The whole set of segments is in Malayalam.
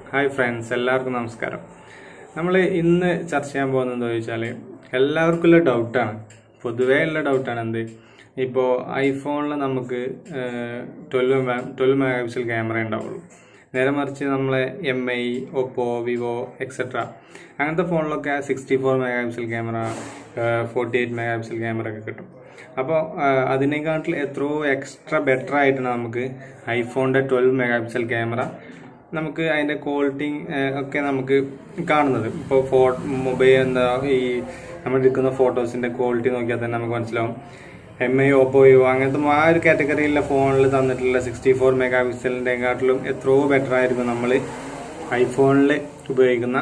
ഹായ് ഫ്രണ്ട്സ് എല്ലാവർക്കും നമസ്കാരം നമ്മൾ ഇന്ന് ചർച്ച ചെയ്യാൻ പോകുന്നത് എന്താ ചോദിച്ചാൽ എല്ലാവർക്കും ഉള്ള ഡൗട്ടാണ് പൊതുവേ ഉള്ള ഡൗട്ടാണ് എന്ത് ഇപ്പോൾ ഐഫോണിൽ നമുക്ക് twelve twelve mega pixel camera ഉണ്ടാവുള്ളൂ നേരെ മറിച്ച് നമ്മളെ M I Oppo Vivo etcetera അങ്ങനത്തെ ഫോണിലൊക്കെ sixty four mega pixel camera forty eight mega pixel camera ഒക്കെ കിട്ടും അപ്പോൾ അതിനെക്കാട്ടിൽ എത്രയോ എക്സ്ട്രാ ബെറ്റർ ആയിട്ടാണ് നമുക്ക് ഐഫോണിൻ്റെ ട്വൽവ് മെഗാ പിക്സൽ ക്യാമറ നമുക്ക് അതിൻ്റെ ക്വാളിറ്റി ഒക്കെ നമുക്ക് കാണുന്നത് ഇപ്പോൾ ഫോ മൊബൈൽ എന്താ ഈ നമ്മൾ എടുക്കുന്ന ഫോട്ടോസിൻ്റെ ക്വാളിറ്റി നോക്കിയാൽ തന്നെ നമുക്ക് മനസ്സിലാവും എം ഐ ഓപ്പോ വിവോ അങ്ങനത്തെ ആ ഒരു കാറ്റഗറിയിലെ ഫോണിൽ തന്നിട്ടുള്ള സിക്സ്റ്റി ഫോർ മെഗാ പിക്സലിൻ്റെക്കാട്ടിലും എത്രയോ ബെറ്റർ ആയിരിക്കും നമ്മൾ ഐഫോണിൽ ഉപയോഗിക്കുന്ന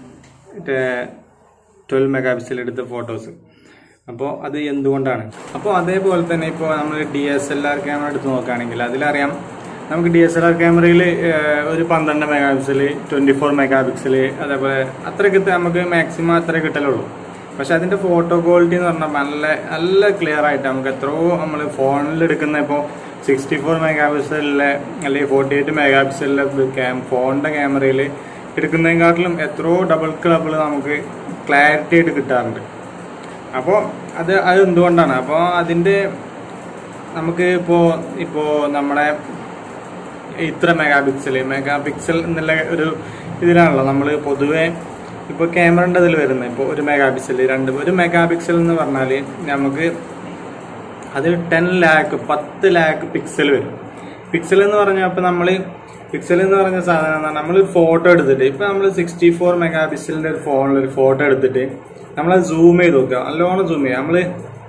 ട്വൽവ് മെഗാ പിക്സൽ എടുത്ത ഫോട്ടോസ് അപ്പോൾ അത് എന്തുകൊണ്ടാണ് അപ്പോൾ അതേപോലെ തന്നെ ഇപ്പോൾ നമ്മൾ D S L R camera എടുത്ത് നോക്കുകയാണെങ്കിൽ അതിലറിയാം നമുക്ക് ഡി എസ് എൽ ആർ ക്യാമറയിൽ ഒരു പന്ത്രണ്ട് mega pixel twenty four mega pixel അതേപോലെ അത്രയ്ക്ക് നമുക്ക് മാക്സിമം അത്രേ കിട്ടലുള്ളൂ പക്ഷെ അതിൻ്റെ ഫോട്ടോ ക്വാളിറ്റി എന്ന് പറഞ്ഞാൽ നല്ല നല്ല ക്ലിയർ ആയിട്ട് നമുക്ക് എത്രയോ നമ്മൾ ഫോണിൽ എടുക്കുന്ന ഇപ്പോൾ സിക്സ്റ്റി ഫോർ മെഗാ പിക്സലിലെ അല്ലെങ്കിൽ ഫോർട്ടി എയ്റ്റ് മെഗാ പിക്സലിലെ ക്യാം ഫോണിൻ്റെ ക്യാമറയിൽ എടുക്കുന്നതിനെക്കാട്ടിലും എത്രയോ ഡബിൾ ക്ലബിൾ നമുക്ക് ക്ലാരിറ്റി ആയിട്ട് കിട്ടാറുണ്ട് അപ്പോൾ അത് അത് എന്തുകൊണ്ടാണ് അപ്പോൾ അതിൻ്റെ നമുക്ക് ഇപ്പോൾ ഇപ്പോൾ നമ്മുടെ ഇത്ര മെഗാ പിക്സൽ മെഗാ പിക്സൽ എന്നുള്ള ഒരു ഇതിലാണല്ലോ നമ്മൾ പൊതുവെ ഇപ്പോൾ ക്യാമറൻ്റെ ഇതിൽ വരുന്നത് ഇപ്പോൾ ഒരു മെഗാ പിക്സൽ രണ്ട് ഒരു മെഗാ പിക്സൽ എന്ന് പറഞ്ഞാൽ നമുക്ക് അത് ടെൻ ലാക്ക് പത്ത് ലാക്ക് പിക്സൽ വരും പിക്സൽ എന്ന് പറഞ്ഞാൽ ഇപ്പോൾ നമ്മൾ പിക്സൽ എന്ന് പറഞ്ഞ സാധനം നമ്മൾ ഫോട്ടോ എടുത്തിട്ട് ഇപ്പം നമ്മൾ സിക്സ്റ്റി ഫോർ മെഗാ പിക്സലിൻ്റെ ഒരു ഫോണിൽ ഒരു ഫോട്ടോ എടുത്തിട്ട് നമ്മളത് സൂം ചെയ്ത് നോക്കുക നല്ലോണം സൂം ചെയ്യുക നമ്മൾ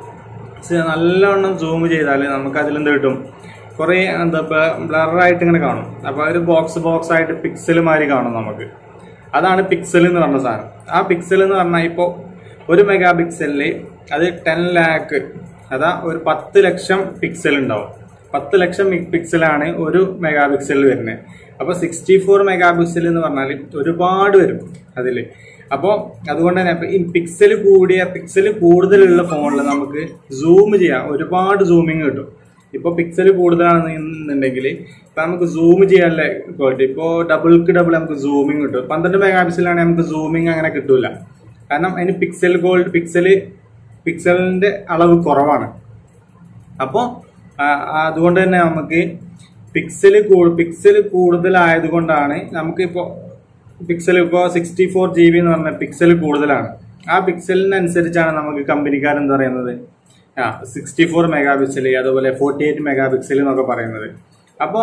നല്ലവണ്ണം സൂം ചെയ്താൽ നമുക്ക് അതിലെന്ത് കിട്ടും കുറേ എന്താ ബ്ലറായിട്ട് ഇങ്ങനെ കാണും അപ്പോൾ ഒരു ബോക്സ് ബോക്സ് ആയിട്ട് പിക്സൽ മാതിരി കാണും നമുക്ക് അതാണ് പിക്സൽ എന്ന് പറഞ്ഞ സാധനം ആ പിക്സൽ എന്ന് പറഞ്ഞാൽ ഇപ്പോൾ ഒരു മെഗാ പിക്സലിൽ അത് ടെൻ ലാക്ക് അതാ ഒരു പത്ത് ലക്ഷം പിക്സൽ ഉണ്ടാവും പത്ത് ലക്ഷം പിക്സലാണ് ഒരു മെഗാ പിക്സലിൽ വരുന്നത് അപ്പോൾ സിക്സ്റ്റി ഫോർ മെഗാ പിക്സൽ എന്ന് പറഞ്ഞാൽ ഒരുപാട് വരും അതിൽ അപ്പോൾ അതുകൊണ്ട് തന്നെ ഈ പിക്സൽ കൂടിയ പിക്സൽ കൂടുതലുള്ള ഫോണിൽ നമുക്ക് സൂം ചെയ്യാം ഒരുപാട് സൂമിങ് കിട്ടും ഇപ്പോൾ പിക്സൽ കൂടുതലാണെന്നുണ്ടെങ്കിൽ ഇപ്പം നമുക്ക് സൂം ചെയ്യാനുള്ള ക്വാളിറ്റി ഇപ്പോൾ ഡബിൾക്ക് ഡബിൾ നമുക്ക് സൂമിങ് കിട്ടും പന്ത്രണ്ട് മെഗാ പിക്സലാണെങ്കിൽ നമുക്ക് സൂമിങ് അങ്ങനെ കിട്ടൂല കാരണം അതിന് പിക്സൽ ഗോൾഡ് പിക്സൽ പിക്സലിന്റെ അളവ് കുറവാണ് അപ്പോൾ അതുകൊണ്ട് തന്നെ നമുക്ക് പിക്സൽ പിക്സൽ കൂടുതലായത് കൊണ്ടാണ് നമുക്കിപ്പോൾ പിക്സൽ ഇപ്പോൾ സിക്സ്റ്റി ഫോർ ജി ബി എന്ന് പറഞ്ഞാൽ പിക്സൽ കൂടുതലാണ് ആ പിക്സലിനനുസരിച്ചാണ് നമുക്ക് കമ്പനിക്കാർ എന്താ പറയുന്നത് ആ സിക്സ്റ്റി ഫോർ മെഗാ പിക്സൽ അതുപോലെ ഫോർട്ടി എയ്റ്റ് മെഗാ പിക്സൽ എന്നൊക്കെ പറയുന്നത് അപ്പോൾ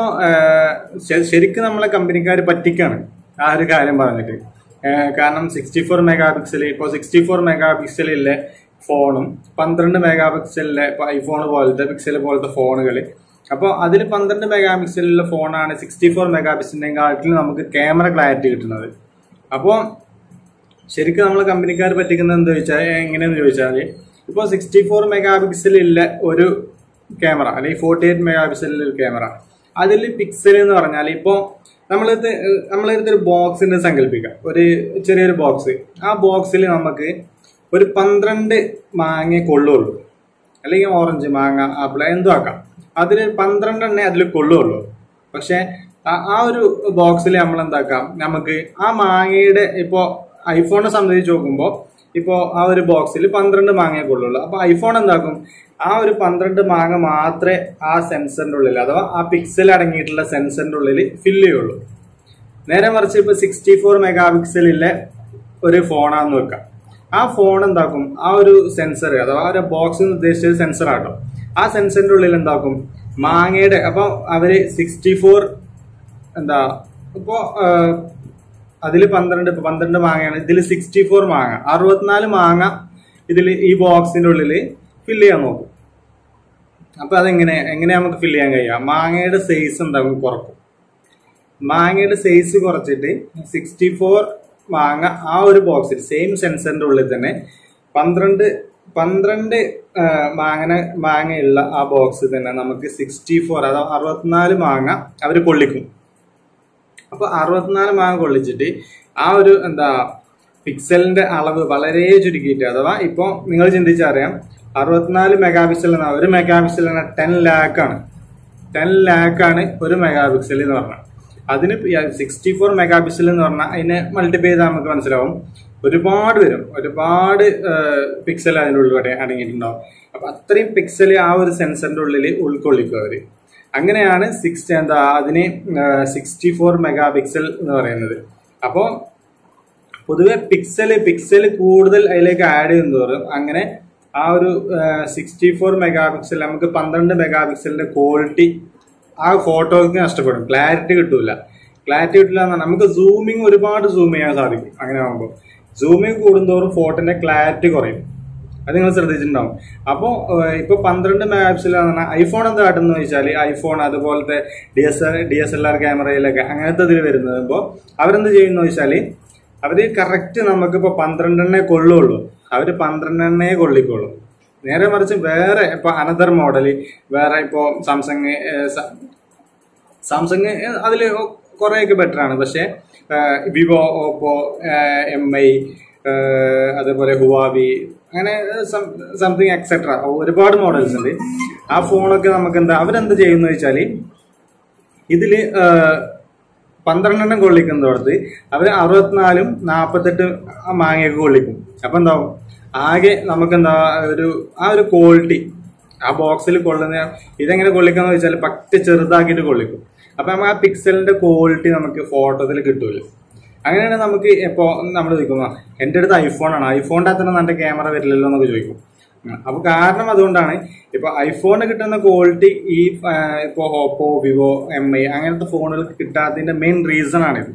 ശരിക്കും നമ്മളെ കമ്പനിക്കാർ പറ്റിക്കാണ് ആ ഒരു കാര്യം പറഞ്ഞിട്ട് കാരണം സിക്സ്റ്റി ഫോർ മെഗാ പിക്സൽ ഇപ്പോൾ സിക്സ്റ്റി ഫോർ മെഗാ പിക്സലിലെ ഫോണും പന്ത്രണ്ട് മെഗാ പിക്സലിലെ ഇപ്പോൾ ഐഫോൺ പോലത്തെ പിക്സൽ പോലത്തെ ഫോണുകൾ അപ്പോൾ അതിൽ പന്ത്രണ്ട് മെഗാ പിക്സലിലുള്ള ഫോണാണ് സിക്സ്റ്റി ഫോർ മെഗാ പിക്സലിൻ്റെ കാട്ടിൽ നമുക്ക് ക്യാമറ ക്ലാരിറ്റി കിട്ടുന്നത് അപ്പോൾ ശരിക്കും നമ്മൾ കമ്പനിക്കാർ പറ്റിക്കുന്നത് എന്താ ചോദിച്ചാൽ എങ്ങനെയെന്ന് ചോദിച്ചാൽ ഇപ്പോൾ സിക്സ്റ്റി ഫോർ മെഗാ പിക്സലില്ല ഒരു ക്യാമറ അല്ലെങ്കിൽ ഫോർട്ടി എയ്റ്റ് മെഗാ പിക്സലിലെ ക്യാമറ അതിൽ പിക്സൽ എന്ന് പറഞ്ഞാൽ ഇപ്പോൾ നമ്മളിത് നമ്മളെടുത്ത് ഒരു ബോക്സിന്റെ സങ്കല്പിക്കാം ഒരു ചെറിയൊരു ബോക്സ് ആ ബോക്സിൽ നമുക്ക് ഒരു പന്ത്രണ്ട് മാങ്ങ കൊള്ളുള്ളൂ അല്ലെങ്കിൽ ഓറഞ്ച് മാങ്ങ ആപ്പിൾ എന്തും ആക്കാം അതിൽ പന്ത്രണ്ടെണ്ണേ അതിൽ കൊള്ളുള്ളൂ പക്ഷെ ആ ഒരു ബോക്സിൽ നമ്മൾ എന്താക്കാം നമുക്ക് ആ മാങ്ങയുടെ ഇപ്പോൾ ഐഫോണിനെ സംബന്ധിച്ച് നോക്കുമ്പോൾ ഇപ്പോൾ ആ ഒരു ബോക്സിൽ പന്ത്രണ്ട് മാങ്ങയെ കൊള്ളുള്ളൂ അപ്പോൾ ഐഫോൺ എന്താക്കും ആ ഒരു പന്ത്രണ്ട് മാങ്ങ മാത്രമേ ആ സെൻസറിൻ്റെ ഉള്ളിൽ അഥവാ ആ പിക്സൽ അടങ്ങിയിട്ടുള്ള സെൻസറിൻ്റെ ഉള്ളിൽ ഫില്ല് ചെയ്യുള്ളൂ നേരെ മറിച്ച് ഇപ്പോൾ സിക്സ്റ്റി ഫോർ മെഗാ പിക്സലിലെ ഒരു ഫോണാന്ന് വെക്കാം ആ ഫോൺ എന്താക്കും ആ ഒരു സെൻസർ അഥവാ ഒരു ബോക്സ് ഉദ്ദേശിച്ചത് സെൻസർ ആട്ടോ ആ സെൻസറിന്റെ ഉള്ളിൽ എന്താക്കും മാങ്ങയുടെ അപ്പോൾ അവര് സിക്സ്റ്റി ഫോർ എന്താ ഇപ്പോൾ അതിൽ പന്ത്രണ്ട് പന്ത്രണ്ട് മാങ്ങയാണ് ഇതിൽ സിക്സ്റ്റി ഫോർ മാങ്ങ അറുപത്തിനാല് മാങ്ങ ഇതിൽ ഈ ബോക്സിന്റെ ഉള്ളിൽ ഫില്ല് ചെയ്യാൻ നോക്കും അപ്പൊ അതെങ്ങനെ എങ്ങനെ നമുക്ക് ഫില്ല് ചെയ്യാൻ കഴിയുക മാങ്ങയുടെ സൈസ് എന്താകും കുറക്കും മാങ്ങയുടെ സൈസ് കുറച്ചിട്ട് സിക്സ്റ്റി ഫോർ മാങ്ങ ആ ഒരു ബോക്സിൽ സെയിം സെൻസറിന്റെ ഉള്ളിൽ തന്നെ പന്ത്രണ്ട് പന്ത്രണ്ട് മാങ്ങന മാങ്ങയുള്ള ആ ബോക്സ് തന്നെ നമുക്ക് സിക്സ്റ്റി ഫോർ അഥവാ അറുപത്തിനാല് മാങ്ങ അവർ കൊള്ളിക്കും അപ്പൊ അറുപത്തിനാല് മാങ്ങ കൊള്ളിച്ചിട്ട് ആ ഒരു എന്താ പിക്സലിന്റെ അളവ് വളരെ ചുരുക്കിയിട്ട് അഥവാ ഇപ്പോൾ നിങ്ങൾ ചിന്തിച്ചറിയാം അറുപത്തിനാല് മെഗാ പിക്സൽ എന്ന ഒരു മെഗാ പിക്സൽ എന്ന ടെൻ ലാക്ക് ആണ് ടെൻ ലാക്ക് ആണ് ഒരു മെഗാ പിക്സൽ എന്ന് പറഞ്ഞാൽ അതിന് സിക്സ്റ്റി ഫോർ മെഗാ പിക്സൽ എന്ന് പറഞ്ഞാൽ അതിനെ മൾട്ടിപ്ലൈ ചെയ്താൽ നമുക്ക് മനസ്സിലാവും ഒരുപാട് വരും ഒരുപാട് പിക്സൽ അതിൻ്റെ ഉള്ളിൽ വരെ അടങ്ങിയിട്ടുണ്ടാവും അപ്പൊ അത്രയും പിക്സൽ ആ ഒരു സെൻസറിന്റെ ഉള്ളിൽ ഉൾക്കൊള്ളിക്കും അവര് അങ്ങനെയാണ് സിക്സ് എന്താ അതിന് സിക്സ്റ്റി ഫോർ മെഗാ പിക്സൽ എന്ന് പറയുന്നത് അപ്പോൾ പൊതുവെ പിക്സല് പിക്സൽ കൂടുതൽ അതിലേക്ക് ആഡ് ചെയ്യുന്നതോറും അങ്ങനെ ആ ഒരു സിക്സ്റ്റി ഫോർ മെഗാ പിക്സൽ നമുക്ക് പന്ത്രണ്ട് മെഗാ പിക്സലിന്റെ ക്വാളിറ്റി ആ ഫോട്ടോയ്ക്ക് നഷ്ടപ്പെടും ക്ലാരിറ്റി കിട്ടൂല ക്ലാരിറ്റി കിട്ടില്ല എന്ന് പറഞ്ഞാൽ നമുക്ക് സൂമിങ് ഒരുപാട് സൂം ചെയ്യാൻ സാധിക്കും അങ്ങനെ ആകുമ്പോൾ സൂമിങ് കൂടുന്തോറും ഫോട്ടോന്റെ ക്ലാരിറ്റി കുറയും അത് നിങ്ങൾ ശ്രദ്ധിച്ചിട്ടുണ്ടാവും അപ്പോൾ ഇപ്പൊ പന്ത്രണ്ട് മെഗാ പിക്സൽ പറഞ്ഞാൽ ഐഫോൺ എന്താ കാട്ടുന്നത് വെച്ചാൽ ഐഫോൺ അതുപോലത്തെ D S D S L R ക്യാമറയിലൊക്കെ അങ്ങനത്തെ ഇതിൽ വരുന്നത് അപ്പോൾ അവരെന്ത് ചെയ്യുന്നു വെച്ചാൽ അവര് കറക്റ്റ് നമുക്ക് ഇപ്പൊ പന്ത്രണ്ടെണ്ണേ കൊള്ളുള്ളൂ അവര് പന്ത്രണ്ടെണ്ണേ കൊള്ളിക്കുള്ളൂ നേരെ മറിച്ച് വേറെ ഇപ്പൊ അനദർ മോഡൽ വേറെ ഇപ്പോ സാംസങ് സാംസങ് അതിൽ കുറേയൊക്കെ ബെറ്റർ ആണ് പക്ഷേ വിവോ ഓപ്പോ എം ഐ അതേപോലെ ഹുവാവി അങ്ങനെ സംതിങ് എക്സെട്ര ഒരുപാട് മോഡൽസ് ഉണ്ട് ആ ഫോണൊക്കെ നമുക്ക് എന്താ അവരെന്ത് ചെയ്യുന്നു വെച്ചാൽ ഇതില് പന്ത്രണ്ടെണ്ണം കൊള്ളിക്കുന്നിടത്ത് അവർ അറുപത്തിനാലും നാൽപ്പത്തെട്ട് മാങ്ങയൊക്കെ കൊള്ളിക്കും അപ്പൊ എന്താവും ആകെ നമുക്ക് എന്താ ഒരു ആ ഒരു ക്വാളിറ്റി ആ ബോക്സിൽ കൊള്ളുന്ന ഇതെങ്ങനെ കൊള്ളിക്കാന്ന് വെച്ചാൽ പറ്റ ചെറുതാക്കിയിട്ട് കൊള്ളിക്കും അപ്പൊ നമുക്ക് ആ പിക്സലിന്റെ ക്വാളിറ്റി നമുക്ക് ഫോട്ടോത്തിൽ കിട്ടൂല അങ്ങനെയാണ് നമുക്ക് ഇപ്പോ നമ്മൾ ചോദിക്കുന്ന എൻ്റെ അടുത്ത് ഐഫോണാണ് ഐഫോണിന്റെ അത്ര നല്ല ക്യാമറ വരില്ലല്ലോ എന്നൊക്കെ ചോദിക്കും അപ്പൊ കാരണം അതുകൊണ്ടാണ് ഇപ്പൊ ഐഫോണിന് കിട്ടുന്ന ക്വാളിറ്റി ഈ ഇപ്പോ ഓപ്പോ വിവോ എം ഐ അങ്ങനത്തെ ഫോണുകൾക്ക് കിട്ടാത്തതിന്റെ മെയിൻ റീസൺ ആണിത്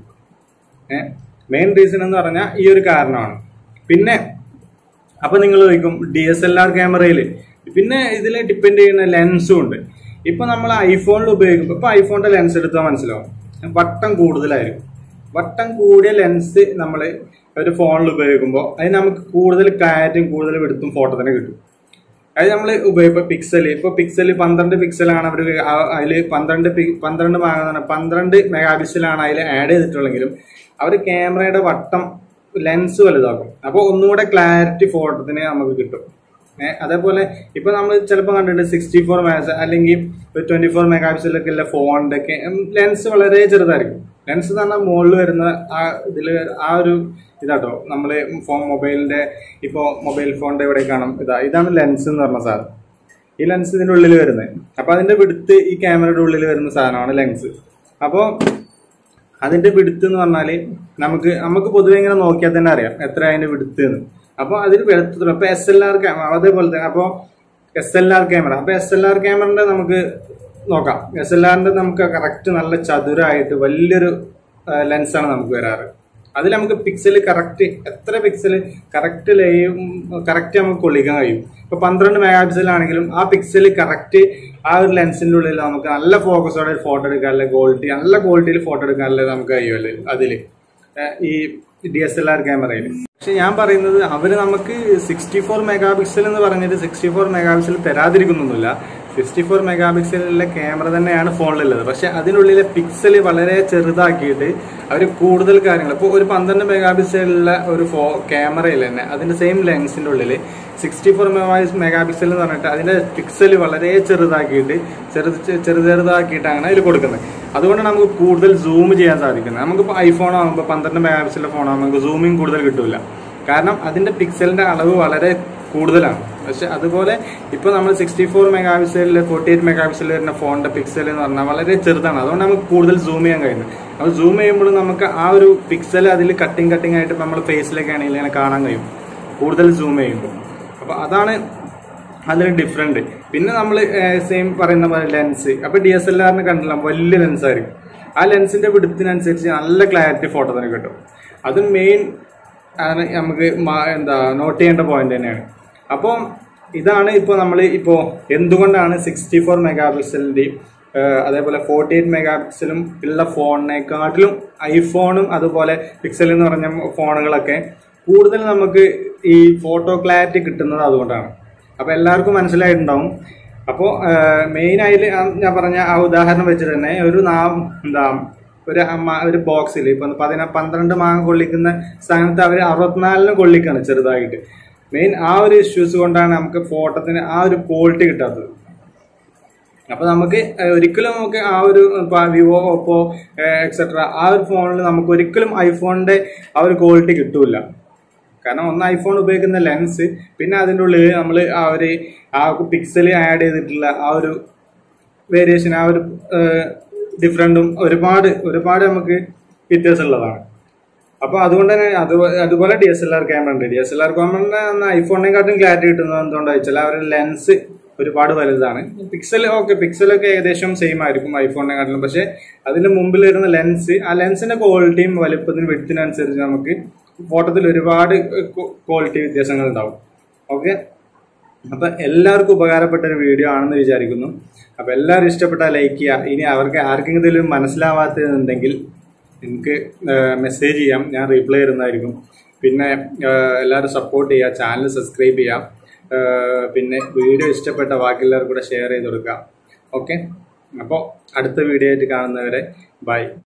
ഏഹ് മെയിൻ റീസൺ എന്ന് പറഞ്ഞാൽ ഈ ഒരു കാരണമാണ് പിന്നെ അപ്പൊ നിങ്ങൾ ചോദിക്കും ഡി എസ് എൽ ആർ ക്യാമറയിൽ പിന്നെ ഇതിൽ ഡിപ്പെൻഡ് ചെയ്യുന്ന ലെൻസും ഉണ്ട് ഇപ്പൊ നമ്മൾ ഐഫോണിൽ ഉപയോഗിക്കുമ്പോൾ ഇപ്പൊ ഐഫോണിന്റെ ലെൻസ് എടുത്താൽ മനസ്സിലാവും വട്ടം കൂടുതലായിരിക്കും വട്ടം കൂടിയ ലെൻസ് നമ്മൾ ഒരു ഫോണിൽ ഉപയോഗിക്കുമ്പോൾ അതിന് നമുക്ക് കൂടുതൽ ക്ലാരിറ്റിയും കൂടുതൽ വെടുത്തും ഫോട്ടോ തന്നെ കിട്ടും അത് നമ്മൾ ഉപയോഗിക്കുക പിക്സൽ ഇപ്പൊ പിക്സൽ പന്ത്രണ്ട് പിക്സലാണ് അവർ അതിൽ പന്ത്രണ്ട് പന്ത്രണ്ട് പന്ത്രണ്ട് മെഗാ പിക്സലാണ് അതിൽ ആഡ് ചെയ്തിട്ടുള്ളെങ്കിലും അവർ ക്യാമറയുടെ വട്ടം ലെൻസ് വലുതാക്കും അപ്പോൾ ഒന്നുകൂടെ ക്ലാരിറ്റി ഫോട്ടോത്തിന് നമുക്ക് കിട്ടും അതേപോലെ ഇപ്പൊ നമ്മൾ ചിലപ്പോൾ കണ്ടിട്ടുണ്ട് സിക്സ്റ്റി ഫോർ മെഗാ അല്ലെങ്കിൽ ട്വന്റി ഫോർ മെഗാ പിക്സലൊക്കെ ഉള്ള ഫോണിന്റെ ഒക്കെ ലെൻസ് വളരെ ചെറുതായിരിക്കും ലെൻസ് എന്ന് പറഞ്ഞാൽ മുകളിൽ വരുന്ന ആ ഇതില് ആ ഒരു ഇതാട്ടോ നമ്മള് ഫോൺ മൊബൈലിന്റെ ഇപ്പോ മൊബൈൽ ഫോണിന്റെ ഇവിടെ കാണും ഇതാ ഇതാണ് ലെൻസ് എന്ന് പറഞ്ഞ സാധനം ഈ ലെൻസ് ഇതിന്റെ ഉള്ളിൽ വരുന്നത് അപ്പൊ അതിന്റെ വിടുത്ത് ഈ ക്യാമറയുടെ ഉള്ളിൽ വരുന്ന സാധനമാണ് ലെൻസ് അപ്പോ അതിന്റെ വിടുത്ത് എന്ന് പറഞ്ഞാല് നമുക്ക് നമുക്ക് പൊതുവെ ഇങ്ങനെ നോക്കിയാൽ തന്നെ അറിയാം എത്ര അതിന്റെ വിടുത്ത് എന്ന് അപ്പൊ അതിന് വെളുത്തത് അപ്പൊ എസ് എൽ ആർ ക്യാമറ അതേപോലെ തന്നെ അപ്പൊ എസ് എൽ ആർ ക്യാമറ അപ്പൊ എസ് എൽ ആർ ക്യാമറന്റെ നമുക്ക് നോക്കാം എസ് എൽ ആറിന്റെ നമുക്ക് കറക്റ്റ് നല്ല ചതുരായിട്ട് വലിയൊരു ലെൻസാണ് നമുക്ക് വരാറ് അതിൽ നമുക്ക് പിക്സൽ കറക്റ്റ് എത്ര പിക്സൽ കറക്റ്റ് ലേയും കറക്റ്റ് നമുക്ക് കൊള്ളിക്കാൻ കഴിയും ഇപ്പൊ പന്ത്രണ്ട് മെഗാ പിക്സൽ ആണെങ്കിലും ആ പിക്സൽ കറക്റ്റ് ആ ഒരു ലെൻസിന്റെ ഉള്ളിൽ നമുക്ക് നല്ല ഫോക്കസോടെ ഫോട്ടോ എടുക്കാനുള്ള ക്വാളിറ്റി നല്ല ക്വാളിറ്റിയിൽ ഫോട്ടോ എടുക്കാനുള്ള നമുക്ക് കഴിയുമല്ലോ അതില് ഈ ഡി എസ് എൽ ആർ ക്യാമറയിൽ പക്ഷെ ഞാൻ പറയുന്നത് അവര് നമുക്ക് സിക്സ്റ്റി ഫോർ മെഗാ പിക്സൽ എന്ന് പറഞ്ഞിട്ട് സിക്സ്റ്റി ഫോർ മെഗാ പിക്സൽ തരാതിരിക്കുന്നൊന്നുമില്ല സിക്സ്റ്റി ഫോർ മെഗാ പിക്സലിലെ ക്യാമറ തന്നെയാണ് ഫോണിലുള്ളത് പക്ഷെ അതിനുള്ളിലെ പിക്സൽ വളരെ ചെറുതാക്കിയിട്ട് അവർ കൂടുതൽ കാര്യങ്ങൾ ഇപ്പോൾ ഒരു പന്ത്രണ്ട് മെഗാ പിക്സലിലെ ഒരു ഫോ ക്യാമറയിൽ തന്നെ അതിന്റെ സെയിം ലെൻസിന്റെ ഉള്ളിൽ സിക്സ്റ്റി ഫോർ മെഗാ പിക്സൽ എന്ന് പറഞ്ഞിട്ട് അതിന്റെ പിക്സൽ വളരെ ചെറുതാക്കിയിട്ട് ചെറു ചെറു ചെറുതാക്കിയിട്ടാണ് അതിൽ കൊടുക്കുന്നത് അതുകൊണ്ട് നമുക്ക് കൂടുതൽ സൂം ചെയ്യാൻ സാധിക്കുന്നത് നമുക്കിപ്പോൾ ഐഫോൺ ആകുമ്പോൾ പന്ത്രണ്ട് മെഗാ പിക്സലിന്റെ ഫോൺ ആകുമ്പോൾ നമുക്ക് സൂമിങ് കൂടുതൽ കിട്ടില്ല കാരണം അതിന്റെ പിക്സലിന്റെ അളവ് വളരെ കൂടുതലാണ് പക്ഷെ അതുപോലെ ഇപ്പൊ നമ്മൾ സിക്സ്റ്റി ഫോർ മെഗാ പിക്സലിൽ ഫോർട്ടി എയ്റ്റ് മെഗാ പിക്സലിൽ വരുന്ന ഫോണിന്റെ പിക്സൽ എന്ന് പറഞ്ഞാൽ വളരെ ചെറുതാണ് അതുകൊണ്ട് നമുക്ക് കൂടുതൽ സൂം ചെയ്യാൻ കഴിയുന്നത് അപ്പോൾ സൂം ചെയ്യുമ്പോൾ നമുക്ക് ആ ഒരു പിക്സൽ അതിൽ കട്ടിങ് കട്ടിങ് ആയിട്ട് നമ്മൾ ഫേസിലേക്ക് ആണെങ്കിൽ ഇങ്ങനെ കാണാൻ കഴിയും കൂടുതൽ സൂം ചെയ്യുമ്പോൾ അപ്പൊ അതാണ് അതിൽ ഡിഫറെന്റ് പിന്നെ നമ്മൾ സെയിം പറയുന്ന പോലെ ലെൻസ് അപ്പൊ ഡി എസ് എൽ ആറിന് കണ്ടില്ല വലിയ ലെൻസ് ആയിരിക്കും ആ ലെൻസിന്റെ വിടുത്തിനനുസരിച്ച് നല്ല ക്ലാരിറ്റി ഫോട്ടോ തന്നെ കിട്ടും അത് മെയിൻ ആണ് നമുക്ക് എന്താ നോട്ട് ചെയ്യേണ്ട പോയിന്റ് തന്നെയാണ് അപ്പോൾ ഇതാണ് ഇപ്പോൾ നമ്മൾ ഇപ്പോൾ എന്തുകൊണ്ടാണ് സിക്സ്റ്റി ഫോർ മെഗാ പിക്സലിൻ്റെയും അതേപോലെ ഫോർട്ടി എയ്റ്റ് മെഗാ പിക്സലും ഉള്ള ഫോണിനെക്കാട്ടിലും ഐഫോണും അതുപോലെ പിക്സൽ എന്ന് പറഞ്ഞ ഫോണുകളൊക്കെ കൂടുതൽ നമുക്ക് ഈ ഫോട്ടോ ക്ലാരിറ്റി കിട്ടുന്നത് അതുകൊണ്ടാണ് അപ്പോൾ എല്ലാവർക്കും മനസ്സിലായിട്ടുണ്ടാവും അപ്പോൾ മെയിൻ ആയിട്ട് ഞാൻ പറഞ്ഞ ആ ഉദാഹരണം വെച്ചിട്ട് തന്നെ ഒരു നാ എന്താ ഒരു ഒരു ബോക്സിൽ ഇപ്പൊ പതിന പന്ത്രണ്ട് മാങ്ങ കൊള്ളിക്കുന്ന സ്ഥാനത്ത് അവർ അറുപത്തിനാലിന് കൊള്ളിക്കാണ് ചെറുതായിട്ട് മെയിൻ ആ ഒരു ഇഷ്യൂസ് കൊണ്ടാണ് നമുക്ക് ഫോട്ടോത്തിന് ആ ഒരു ക്വാളിറ്റി കിട്ടാത്തത് അപ്പൊ നമുക്ക് ഏഹ്, ഒരിക്കലും നമുക്ക് ആ ഒരു ഇപ്പൊ വിവോ ഓപ്പോ എക്സെട്ര ആ ഒരു ഫോണിൽ നമുക്ക് ഒരിക്കലും ഐഫോണിന്റെ ആ ഒരു ക്വാളിറ്റി കിട്ടൂല കാരണം ഒന്ന് ഐഫോൺ ഉപയോഗിക്കുന്ന ലെൻസ് പിന്നെ അതിൻ്റെ ഉള്ളിൽ നമ്മൾ ആ ഒരു ആ പിക്സൽ ആഡ് ചെയ്തിട്ടുള്ള ആ ഒരു വേരിയേഷൻ ആ ഒരു ഡിഫറൻറ്റും ഒരുപാട് ഒരുപാട് നമുക്ക് വ്യത്യാസമുള്ളതാണ് അപ്പൊ അതുകൊണ്ട് തന്നെ അത് അതുപോലെ D S L R camera ഉണ്ട് D S L R camera ഐഫോണിനെക്കാട്ടും ക്ലാരിറ്റി കിട്ടുന്നത് എന്തുകൊണ്ടാ വെച്ചാൽ ആ ഒരു ലെൻസ് ഒരുപാട് വലുതാണ് പിക്സൽ ഓക്കെ പിക്സലൊക്കെ ഏകദേശം സെയിം ആയിരിക്കും ഐഫോണിനെക്കാട്ടിലും പക്ഷെ അതിന്റെ മുമ്പിൽ വരുന്ന ലെൻസ് ആ ലെൻസിന്റെ ക്വാളിറ്റിയും വലുപ്പത്തിനും വെടുത്തിനനുസരിച്ച് നമുക്ക് ഫോട്ടോത്തിൽ ഒരുപാട് ക്വാളിറ്റി വ്യത്യാസങ്ങൾ ഉണ്ടാവും ഓക്കെ അപ്പൊ എല്ലാവർക്കും ഉപകാരപ്പെട്ട ഒരു വീഡിയോ ആണെന്ന് വിചാരിക്കുന്നു അപ്പൊ എല്ലാവരും ഇഷ്ടപ്പെട്ടാൽ ലൈക്ക് ചെയ്യുക ഇനി അവർക്ക് ആർക്കെങ്കിലും മനസ്സിലാവാത്തതുണ്ടെങ്കിൽ എനിക്ക് മെസ്സേജ് ചെയ്യാം ഞാൻ റീപ്ലൈ തരുന്നതായിരിക്കും പിന്നെ എല്ലാവരും സപ്പോർട്ട് ചെയ്യുക ചാനൽ സബ്സ്ക്രൈബ് ചെയ്യാം ഏഹ് പിന്നെ വീഡിയോ ഇഷ്ടപ്പെട്ട ബാക്കിയുള്ളവർ കൂടെ ഷെയർ ചെയ്ത് കൊടുക്കുക ഓക്കെ അപ്പോൾ അടുത്ത വീഡിയോ ആയിട്ട് കാണുന്നവരെ ബൈ